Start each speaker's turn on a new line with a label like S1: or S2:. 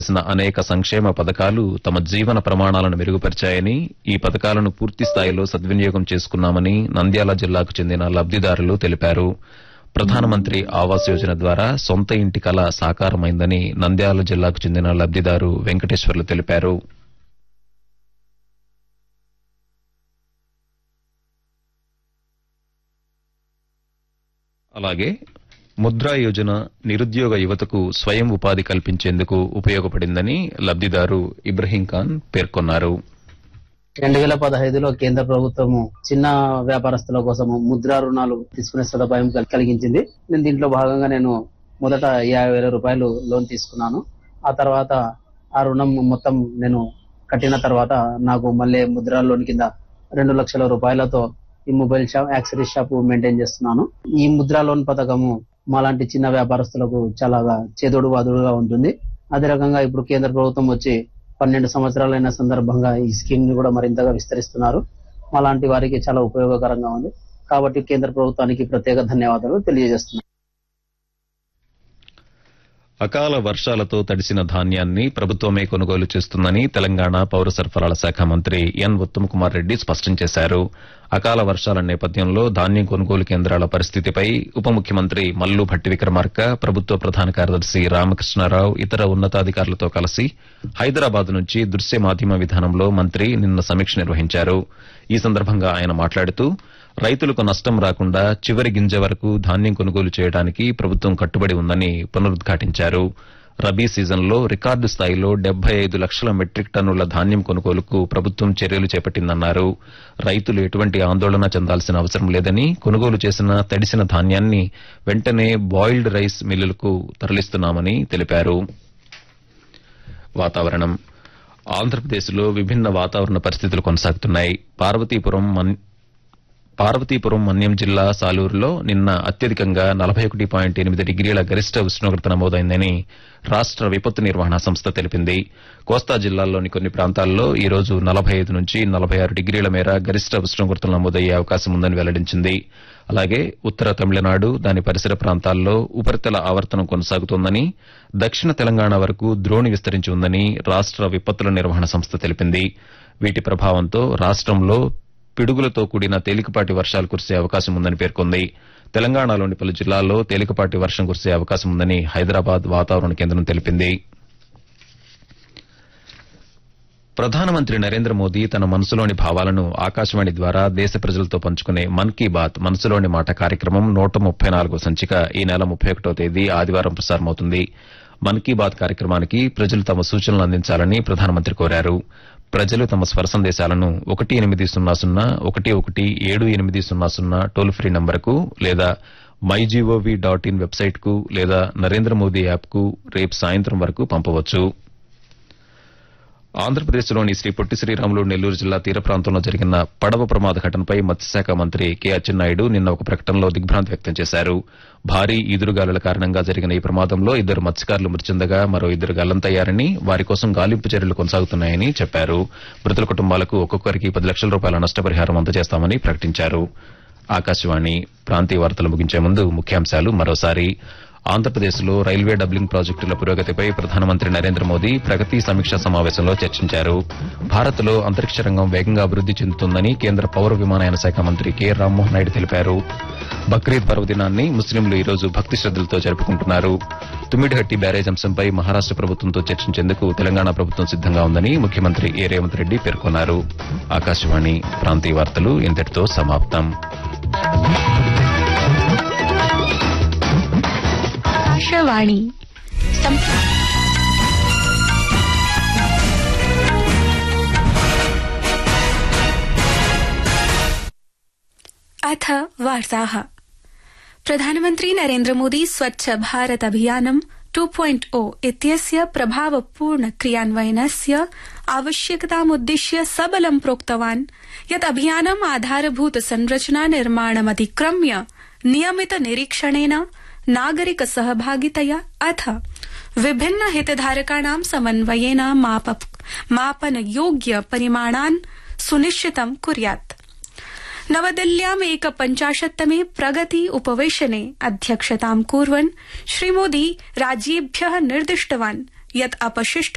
S1: చేసిన అనేక సంక్షేమ పథకాలు తమ జీవన ప్రమాణాలను మెరుగుపరిచాయని ఈ పథకాలను పూర్తి స్థాయిలో సద్వినియోగం చేసుకున్నామని నంద్యాల జిల్లాకు చెందిన లబ్దిదారులు తెలిపారు ప్రధానమంత్రి ఆవాస్ యోజన ద్వారా సొంత ఇంటి కల సాకారమైందని నంద్యాల జిల్లాకు చెందిన లబ్దిదారు వెంకటేశ్వర్లు తెలిపారు అలాగే ముద్రా యోజన నిరుద్యోగ యువతకు స్వయం ఉపాధి కల్పించేందుకు ఉపయోగపడిందని లబ్దిదారు ఇబ్రహీం ఖాన్ పేర్కొన్నారు
S2: రెండు వేల పదహైదులో కేంద్ర ప్రభుత్వము చిన్న వ్యాపారస్తుల కోసము ముద్రా రుణాలు తీసుకునే సదుపాయం కల్- కలిగించింది నేను దీంట్లో భాగంగా నేను మొదట యాభై వేల రూపాయలు లోన్ తీసుకున్నాను ఆ తర్వాత ఆ రుణం మొత్తం నేను కట్టిన తర్వాత నాకు మళ్ళీ ముద్రా లోన్ కింద రెండు లక్షల రూపాయలతో ఈ mobile shop accessories shop maintain చేస్తున్నాను ఈ ముద్రా లోన్ పథకము మాలాంటి చిన్న వ్యాపారస్తులకు చాలా చేదోడు వాదుడుగా ఉంటుంది అదే రకంగా ఇప్పుడు కేంద్ర ప్రభుత్వం వచ్చి పన్నెండు సంవత్సరాలైన సందర్భంగా ఈ స్కీమ్ ని కూడా మరింతగా విస్తరిస్తున్నారు అలాంటి వారికి చాలా ఉపయోగకరంగా ఉంది కాబట్టి కేంద్ర ప్రభుత్వానికి ప్రత్యేక ధన్యవాదాలు తెలియజేస్తున్నాను
S1: అకాల వర్షాలతో తడిసిన ధాన్యాన్ని ప్రభుత్వమే కొనుగోలు చేస్తుందని తెలంగాణ పౌర సరఫరాల శాఖ మంత్రి ఎన్ ఉత్తమ్ కుమార్ రెడ్డి స్పష్టం చేశారు అకాల వర్షాల నేపథ్యంలో ధాన్యం కొనుగోలు కేంద్రాల పరిస్థితిపై ఉప ముఖ్యమంత్రి మల్లు భట్టి విక్రమార్క ప్రభుత్వ ప్రధాన కార్యదర్శి రామకృష్ణారావు ఇతర ఉన్నతాధికారులతో కలిసి హైదరాబాద్ నుంచి దృశ్య మాధ్యమ విధానంలో మంత్రి నిన్న సమీక్ష నిర్వహించారు ఈ సందర్భంగా ఆయన మాట్లాడుతూ రైతులకు నష్టం రాకుండా చివరి గింజ వరకు ధాన్యం కొనుగోలు చేయడానికి ప్రభుత్వం కట్టుబడి ఉందని పునరుద్ఘాటించారు రబీ సీజన్లో రికార్డు స్థాయిలో డెబ్బై ఐదు లక్షల మెట్రిక్ టన్నుల ధాన్యం కొనుగోలుకు ప్రభుత్వం చర్యలు చేపట్టిందన్నారు రైతులు ఎటువంటి ఆందోళన చెందాల్సిన అవసరం లేదని కొనుగోలు చేసిన తడిసిన ధాన్యాన్ని వెంటనే బాయిల్డ్ రైస్ మిల్లులకు తరలిస్తున్నామని తెలిపారు వాతావరణం ఆంధ్రప్రదేశ్లో విభిన్న వాతావరణ పరిస్థితులు కొనసాగుతున్నాయి పార్వతీపురం మన్- పార్వతీపురం మన్యం జిల్లా సాలూరులో నిన్న అత్యధికంగా నలభై ఒకటి పాయింట్ ఎనిమిది డిగ్రీల గరిష్ట ఉష్ణోగ్రత నమోదైందని రాష్ట విపత్తు నిర్వహణ సంస్థ తెలిపింది కోస్తా జిల్లాల్లోని కొన్ని ప్రాంతాల్లో ఈ రోజు నలభై ఐదు నుంచి నలభై ఆరు డిగ్రీల మేర గరిష్ట ఉష్ణోగ్రతలు నమోదయ్యే అవకాశం ఉందని వెల్లడించింది అలాగే ఉత్తర తమిళనాడు దాని పరిసర ప్రాంతాల్లో ఉపరితల ఆవర్తనం కొనసాగుతోందని దక్షిణ తెలంగాణ వరకు ద్రోణి విస్తరించి ఉందని రాష్ట విపత్తుల నిర్వహణ సంస్థ తెలిపింది వీటి ప్రభావంతో రాష్టంలో పిడుగులతో కూడిన తేలికపాటి వర్షాలు కురిసే అవకాశం ఉందని పేర్కొంది తెలంగాణలోని పలు జిల్లాల్లో తేలికపాటి వర్షం కురిసే అవకాశం ఉందని హైదరాబాద్ వాతావరణ కేంద్రం తెలిపింది ప్రధానమంత్రి నరేంద్ర మోదీ తన మనసులోని భావాలను ఆకాశవాణి ద్వారా దేశ ప్రజలతో పంచుకునే మన్ కీ బాత్ మనసులోని మాట కార్యక్రమం నూట ముప్పై నాలుగో సంచిక ఈ నెల ముప్పై ఒకటో తేదీ ఆదివారం ప్రసారమవుతుంది మన్ కీ బాత్ కార్యక్రమానికి ప్రజలు తమ సూచనలు అందించాలని ప్రధానమంత్రి కోరారు ప్రజలు తమ స్వర సందేశాలను ఒకటి ఎనిమిది సున్నా సున్నా ఒకటి ఒకటి ఏడు ఎనిమిది సున్నా సున్నా టోల్ ఫ్రీ నంబర్కు లేదా మై జీఓవీ డాట్ ఇన్ వెబ్సైట్కు లేదా నరేంద్ర మోదీ యాప్కు రేపు సాయంత్రం వరకు పంపవచ్చు ఆంధ్రప్రదేశ్లోని శ్రీ పొట్టి శ్రీరాములు నెల్లూరు జిల్లా తీర ప్రాంతంలో జరిగిన పడవ ప్రమాద ఘటనపై మత్స్యశాఖ మంత్రి కె అచ్చెన్నాయుడు నిన్న ఒక ప్రకటనలో దిగ్భ్రాంతి వ్యక్తం చేశారు భారీ ఈదురుగాలుల కారణంగా జరిగిన ఈ ప్రమాదంలో ఇద్దరు మత్స్యకారులు మృతి చెందగా మరో ఇద్దరు గల్లంతయ్యారని వారి కోసం గాలింపు చర్యలు కొనసాగుతున్నాయని చెప్పారు మృతుల కుటుంబాలకు ఒక్కొక్కరికి పది లక్షల రూపాయల నష్టపరిహారం అందజేస్తామని ప్రకటించారు ఆకాశవాణి ప్రాంతీయ వార్తలు ముగించే ముందు ముఖ్యాంశాలు మరోసారి ఆంధ్రప్రదేశ్లో రైల్వే డబ్లింగ్ ప్రాజెక్టుల పురోగతిపై ప్రధానమంత్రి నరేంద్ర మోదీ ప్రగతి సమీక్షా సమావేశంలో చర్చించారు భారత్లో అంతరిక్ష రంగం వేగంగా అభివృద్ది చెందుతుందని కేంద్ర పౌర విమానయాన శాఖ మంత్రి కె రామ్మోహన్ నాయుడు తెలిపారు బక్రీద్ పర్వదినాన్ని ముస్లింలు ఈ రోజు భక్తి శ్రద్దలతో జరుపుకుంటున్నారు తుమ్మిడిహట్టి బ్యారేజ్ అంశంపై మహారాష్ట ప్రభుత్వంతో చర్చించేందుకు తెలంగాణ ప్రభుత్వం సిద్దంగా ఉందని ముఖ్యమంత్రి ఏ రేవంత్ రెడ్డి పేర్కొన్నారు ఆకాశవాణి ప్రాంతీయ వార్తలు ఇంతటితో సమాప్తం
S3: आकाशवाणी सम- अथ वार्ताः प्रधानमन्त्री नरेन्द्र मोदी स्वच्छ भारत अभियानं टू पॉइंट ओ इत्यस्य प्रभावपूर्ण क्रियान्वयनस्य आवश्यकतामुद्दिश्य सबलं प्रोक्तवान् यत् अभियानम् आधारभूत संरचना निर्माणमतिक्रम्य नियमित निरीक्षणेन नागरिक सहभागितया अथ विभिन्न हितधारकाणां समन्वयेन मापनयोग्य परिमाणान् सुनिश्चितं कुर्यात् नवदिल्ल्याम् एकपञ्चाशत्तमे प्रगति उपवेशने अध्यक्षतां कुर्वन् श्रीमोदी राज्येभ्य निर्दिष्टवान् यत् अपशिष्ट